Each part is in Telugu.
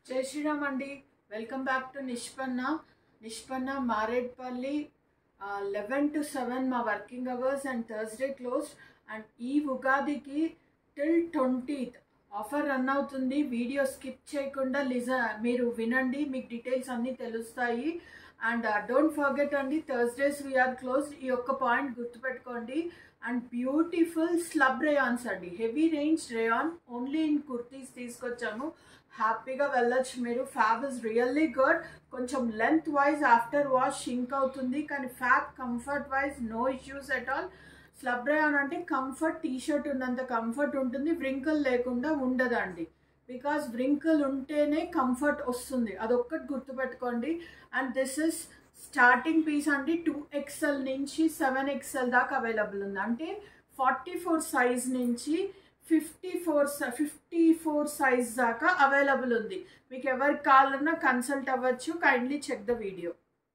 జై శ్రీరామ్ అండి welcome back to Nishpanna Nishpanna Marredpally eleven to seven మా working hours and Thursday close and ఈ ఉగాదికి టిల్ ట్వంటీత్ ఆఫర్ రన్ అవుతుంది వీడియో స్కిప్ చేయకుండా లిజ మీరు వినండి మీకు డీటెయిల్స్ అన్నీ తెలుస్తాయి అండ్ డోంట్ ఫర్గెట్ అండి థర్స్డేస్ వీఆర్ క్లోజ్ ఈ ఒక్క పాయింట్ గుర్తుపెట్టుకోండి అండ్ బ్యూటిఫుల్ స్లబ్ రేయాన్స్ అండి heavy range rayon only in kurtis తీసుకొచ్చాము హ్యాపీగా వెళ్ళొచ్చు మీరు ఫ్యాబ్ ఇస్ రియల్లీ గుడ్ కొంచెం length wise after wash shrink అవుతుంది కానీ fab comfort wise no issues at all slub rayon అంటే కంఫర్ట్ టీ షర్ట్ ఉన్నంత కంఫర్ట్ ఉంటుంది వ్రింకల్ లేకుండా ఉండదండి బికాస్ వ్రింకల్ ఉంటేనే కంఫర్ట్ వస్తుంది అదొక్కటి గుర్తుపెట్టుకోండి and this is starting piece అండి టూ ఎక్స్ఎల్ నుంచి సెవెన్ ఎక్స్ఎల్ దాకా అవైలబుల్ ఉంది అంటే ఫార్టీ ఫోర్ సైజ్ నుంచి fifty four fifty four size దాకా అవైలబుల్ ఉంది మీకు ఎవరికి కావాలన్నా కన్సల్ట్ అవ్వచ్చు kindly check the video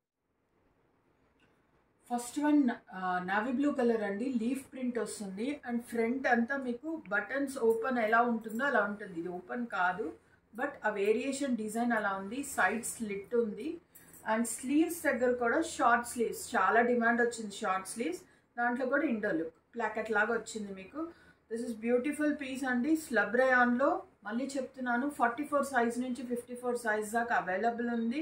first one navy blue colour అండి లీఫ్ ప్రింట్ వస్తుంది అండ్ ఫ్రంట్ అంతా మీకు బటన్స్ ఓపెన్ ఎలా ఉంటుందో అలా ఉంటుంది ఇది ఓపెన్ కాదు బట్ ఆ వేరియేషన్ డిజైన్ అలా ఉంది సైడ్ స్లిట్ ఉంది అండ్ స్లీవ్స్ దగ్గర కూడా షార్ట్ స్లీవ్స్ చాలా డిమాండ్ వచ్చింది షార్ట్ స్లీవ్స్ దాంట్లో కూడా ఇండో లుక్ ప్లాకెట్ లాగా వచ్చింది మీకు దిస్ ఇస్ బ్యూటిఫుల్ పీస్ అండి స్లబ్ రేయాన్లో మళ్ళీ చెప్తున్నాను ఫార్టీ ఫోర్ సైజ్ నుంచి ఫిఫ్టీ ఫోర్ సైజ్ దాకా అవైలబుల్ ఉంది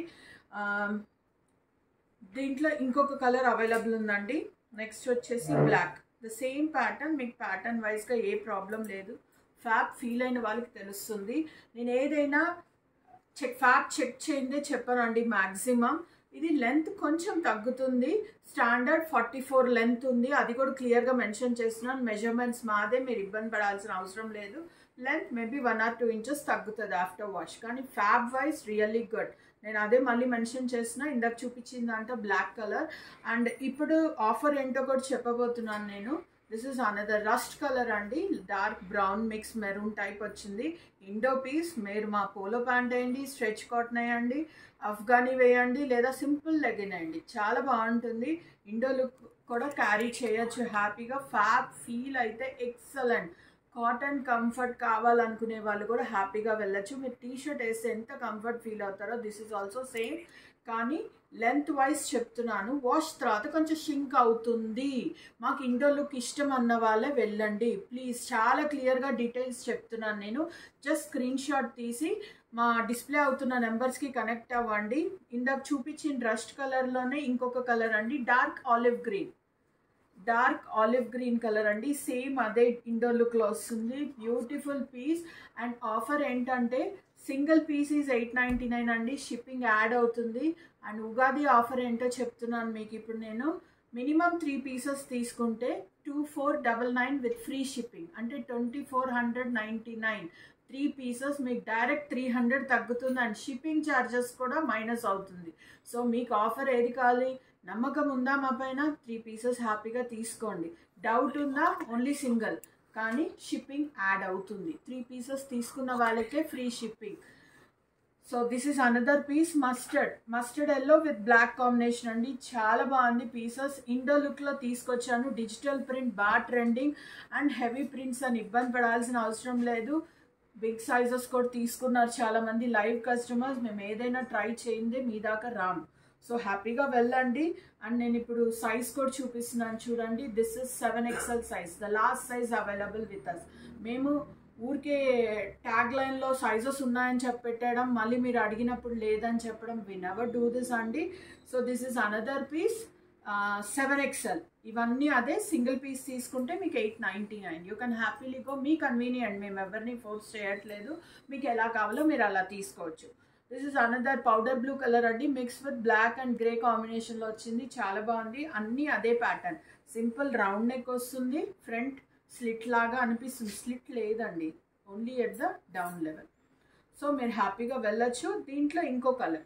దీంట్లో ఇంకొక కలర్ అవైలబుల్ ఉందండి నెక్స్ట్ వచ్చేసి బ్లాక్ ద సేమ్ ప్యాటర్న్ మీకు ప్యాటర్న్ వైజ్గా ఏ ప్రాబ్లం లేదు ఫ్యాబ్ ఫీల్ అయిన వాళ్ళకి తెలుస్తుంది నేను ఏదైనా చెక్ ఫ్యాబ్ చెక్ చేయందే చెప్పానండి మ్యాక్సిమం ఇది లెంత్ కొంచెం తగ్గుతుంది స్టాండర్డ్ ఫార్టీ ఫోర్ లెంత్ ఉంది అది కూడా క్లియర్గా మెన్షన్ చేస్తున్నాను మెజర్మెంట్స్ మాదే మీరు ఇబ్బంది పడాల్సిన అవసరం లేదు length maybe one or two inches తగ్గుతుంది ఆఫ్టర్ వాష్ కానీ ఫ్యాబ్ వైజ్ రియల్లీ గుడ్ నేను అదే మళ్ళీ మెన్షన్ చేసిన ఇందాక చూపించిందంట బ్లాక్ కలర్ అండ్ ఇప్పుడు ఆఫర్ ఏంటో కూడా చెప్పబోతున్నాను నేను this is another rust colour అండి dark brown mix maroon type వచ్చింది ఇండో పీస్ మీరు మా పోలో ప్యాంట్ వేయండి స్ట్రెచ్ కాటన్ వేయండి అఫ్ఘానీ వేయండి లేదా సింపుల్ లెగిన్ వేయండి చాలా బాగుంటుంది ఇండో లుక్ కూడా క్యారీ చేయొచ్చు హ్యాపీగా ఫ్యాబ్ ఫీల్ అయితే ఎక్సలెంట్ కాటన్ కంఫర్ట్ కావాలనుకునే వాళ్ళు కూడా హ్యాపీగా వెళ్ళచ్చు మీరు టీ షర్ట్ వేస్తే ఎంత కంఫర్ట్ ఫీల్ అవుతారో దిస్ ఇస్ ఆల్సో సేమ్ కానీ లెంత్ వైజ్ చెప్తున్నాను వాష్ తర్వాత కొంచెం షింక్ అవుతుంది మాకు ఇండో లుక్ ఇష్టం అన్న వాళ్ళే వెళ్ళండి ప్లీజ్ చాలా క్లియర్గా డీటెయిల్స్ చెప్తున్నాను నేను జస్ట్ స్క్రీన్ షాట్ తీసి మా డిస్ప్లే అవుతున్న నెంబర్స్కి కనెక్ట్ అవ్వండి ఇందాక చూపించిన రస్ట్ కలర్లోనే ఇంకొక కలర్ అండి dark olive green dark olive green colour అండి సేమ్ అదే ఇండోర్ లుక్లో వస్తుంది బ్యూటిఫుల్ పీస్ అండ్ ఆఫర్ ఏంటంటే single piece is eight ninety nine అండి షిప్పింగ్ యాడ్ అవుతుంది అండ్ ఉగాది ఆఫర్ ఏంటో చెప్తున్నాను మీకు ఇప్పుడు నేను మినిమం త్రీ పీసెస్ తీసుకుంటే two four double nine with free shipping అంటే twenty four hundred ninety nine three pieces మీకు డైరెక్ట్ త్రీ హండ్రెడ్ తగ్గుతుంది అండ్ షిప్పింగ్ ఛార్జెస్ కూడా మైనస్ అవుతుంది సో మీకు ఆఫర్ ఏది కావాలి నమ్మకం ఉందా మా పైన త్రీ పీసెస్ హ్యాపీగా తీసుకోండి డౌట్ ఉందా ఓన్లీ సింగిల్ కానీ షిప్పింగ్ యాడ్ అవుతుంది త్రీ పీసెస్ తీసుకున్న వాళ్ళకే free shipping so this is another piece mustard mustard yellow with black combination అండి చాలా బాగుంది పీసెస్ ఇండో లుక్లో తీసుకొచ్చాను డిజిటల్ ప్రింట్ బాగా ట్రెండింగ్ అండ్ హెవీ ప్రింట్స్ అని ఇబ్బంది పడాల్సిన అవసరం లేదు బిగ్ సైజెస్ కూడా తీసుకున్నారు చాలామంది లైవ్ కస్టమర్స్ మేము ఏదైనా ట్రై చేయిందే మీ దాకా రాము సో హ్యాపీగా వెళ్ళండి అండ్ నేను ఇప్పుడు సైజ్ కూడా చూపిస్తున్నాను చూడండి this is seven XL size the last size available with us మేము ఊరికే ట్యాగ్ లైన్లో సైజెస్ ఉన్నాయని చెప్పి పెట్టడం మళ్ళీ మీరు అడిగినప్పుడు లేదని చెప్పడం వి నెవర్ డూ దిస్ అండి so this is another piece seven XL ఇవన్నీ అదే సింగిల్ పీస్ తీసుకుంటే మీకు eight ninety nine you can happily go మీ కన్వీనియంట్ మేము ఎవరిని ఫోర్స్ చేయట్లేదు మీకు ఎలా కావాలో మీరు అలా తీసుకోవచ్చు this is another powder blue colour అండి mix with black and grey కాంబినేషన్లో వచ్చింది చాలా బాగుంది అన్నీ అదే ప్యాటర్న్ సింపుల్ రౌండ్ నెక్ వస్తుంది ఫ్రంట్ స్లిట్ లాగా అనిపిస్తుంది స్లిట్ లేదండి only at the down level so మీరు హ్యాపీగా వెళ్ళొచ్చు దీంట్లో ఇంకో కలర్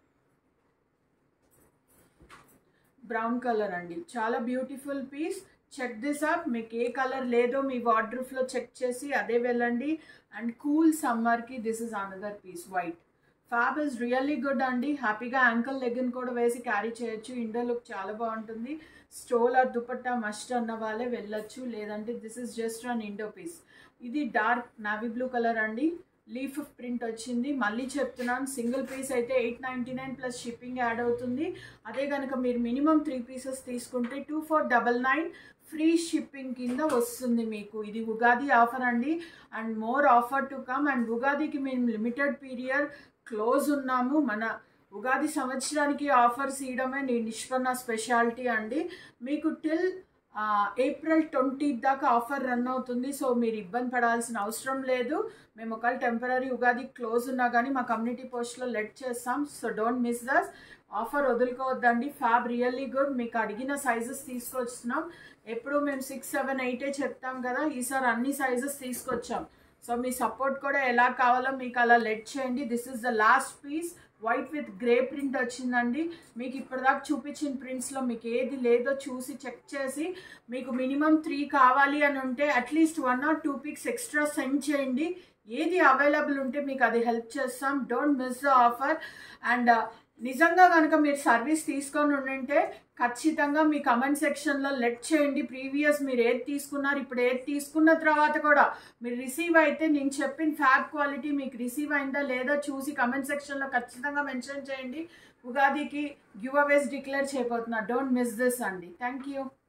బ్రౌన్ కలర్ అండి చాలా beautiful piece check this up మీకు ఏ కలర్ లేదో మీ వార్డ్రూఫ్లో చెక్ చేసి అదే వెళ్ళండి అండ్ కూల్ సమ్మర్కి this is another piece white fab is really good అండి హ్యాపీగా యాంకల్ లెగిన్ కూడా వేసి క్యారీ చేయొచ్చు ఇండో లుక్ చాలా బాగుంటుంది స్టోల్ ఆర్ దుపట్టా మస్ట్ అన్న వాళ్ళే వెళ్ళొచ్చు లేదంటే this is just an indo piece ఇది డార్క్ నావీ బ్లూ కలర్ అండి లీఫ్ ప్రింట్ వచ్చింది మళ్ళీ చెప్తున్నాను సింగిల్ పీస్ అయితే eight ninety nine plus shipping add అవుతుంది అదే కనుక మీరు మినిమం త్రీ పీసెస్ తీసుకుంటే two four double nine free shipping కింద వస్తుంది మీకు ఇది ఉగాది ఆఫర్ అండి and more offer to come and ఉగాదికి మేము లిమిటెడ్ పీరియడ్ క్లోజ్ ఉన్నాము మన ఉగాది సంవత్సరానికి ఆఫర్స్ ఇవ్వడమే నేను నిష్పన్న స్పెషాలిటీ అండి మీకు టిల్ ఏప్రిల్ ట్వంటీ దాకా ఆఫర్ రన్ అవుతుంది సో మీరు ఇబ్బంది పడాల్సిన అవసరం లేదు మేము ఒకవేళ టెంపరీ ఉగాది క్లోజ్ ఉన్నా కానీ మా కమ్యూనిటీ పోస్ట్లో లెట్ చేస్తాం so don't miss this offer వదులుకోవద్దండి ఫ్యాబ్ రియల్లీ గుడ్ మీకు అడిగిన సైజెస్ తీసుకొస్తున్నాం ఎప్పుడు మేము సిక్స్ సెవెన్ ఎయిటే చెప్తాం కదా ఈసారి అన్ని సైజెస్ తీసుకొచ్చాం సో మీ సపోర్ట్ కూడా ఎలా కావాలో మీకు అలా లెట్ చేయండి this is the last piece white with grey print వచ్చిందండి మీకు ఇప్పటిదాకా చూపించిన ప్రింట్స్లో మీకు ఏది లేదో చూసి చెక్ చేసి మీకు మినిమం త్రీ కావాలి అని ఉంటే at least one or two pics extra send చేయండి ఏది అవైలబుల్ ఉంటే మీకు అది హెల్ప్ చేస్తాం don't miss the offer and నిజంగా కనుక మీరు సర్వీస్ తీసుకొని ఉండింటే ఖచ్చితంగా మీ కమెంట్ సెక్షన్లో లెట్ చేయండి ప్రీవియస్ మీరు ఏది తీసుకున్నారు ఇప్పుడు ఏది తీసుకున్న తర్వాత కూడా మీరు రిసీవ్ అయితే నేను చెప్పిన ఫ్యాబ్ క్వాలిటీ మీకు రిసీవ్ అయిందా లేదా చూసి కమెంట్ సెక్షన్లో ఖచ్చితంగా మెన్షన్ చేయండి ఉగాదికి గివ్ అవేస్ డిక్లేర్ చేయబోతున్నా డోంట్ మిస్ దిస్ అండి థ్యాంక్ యూ